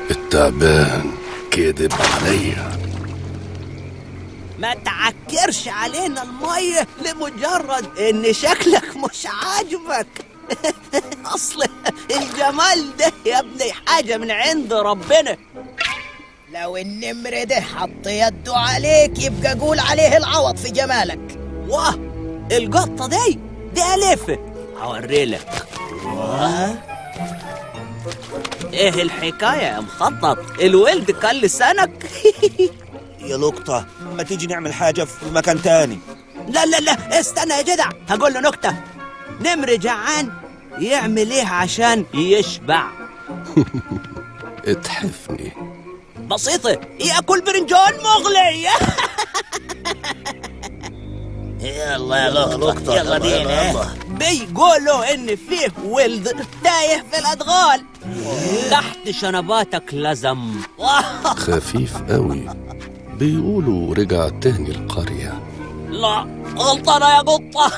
التعبان كذب عليا ما تعكرش علينا المية لمجرد ان شكلك مش عاجبك اصل الجمال ده يا ابني حاجة من عند ربنا لو النمر ده حط يده عليك يبقى قول عليه العوض في جمالك واه القطة دي دي ألفة هوريلك ايه الحكاية يا مخطط الولد كان لسانك يا لقطة ما تيجي نعمل حاجة في مكان تاني لا لا لا استنى يا جدع هقول له نكتة نمر جعان يعمل ايه عشان يشبع اتحفني بسيطة ياكل برنجان مغلي يلا يا لقطة يلا بينا بيقولوا ان فيه ولد تايه في الادغال تحت شنباتك لزم خفيف قوي بيقولوا رجع تاني القرية لا غلطانة يا قطة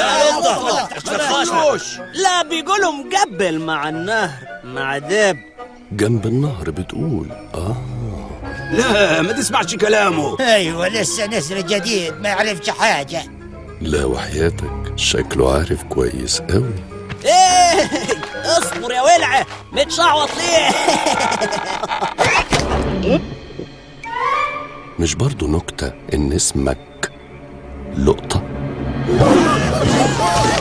تخافوش لا بيقولوا مقبل مع النهر مع دب جنب النهر بتقول اه لا ما تسمعش كلامه ايوه لسه نسر جديد ما يعرفش حاجة لا وحياتك شكله عارف كويس قوي ايه اصبر يا ولعة متشعوط ليه مش برضو نكتة إن اسمك لقطة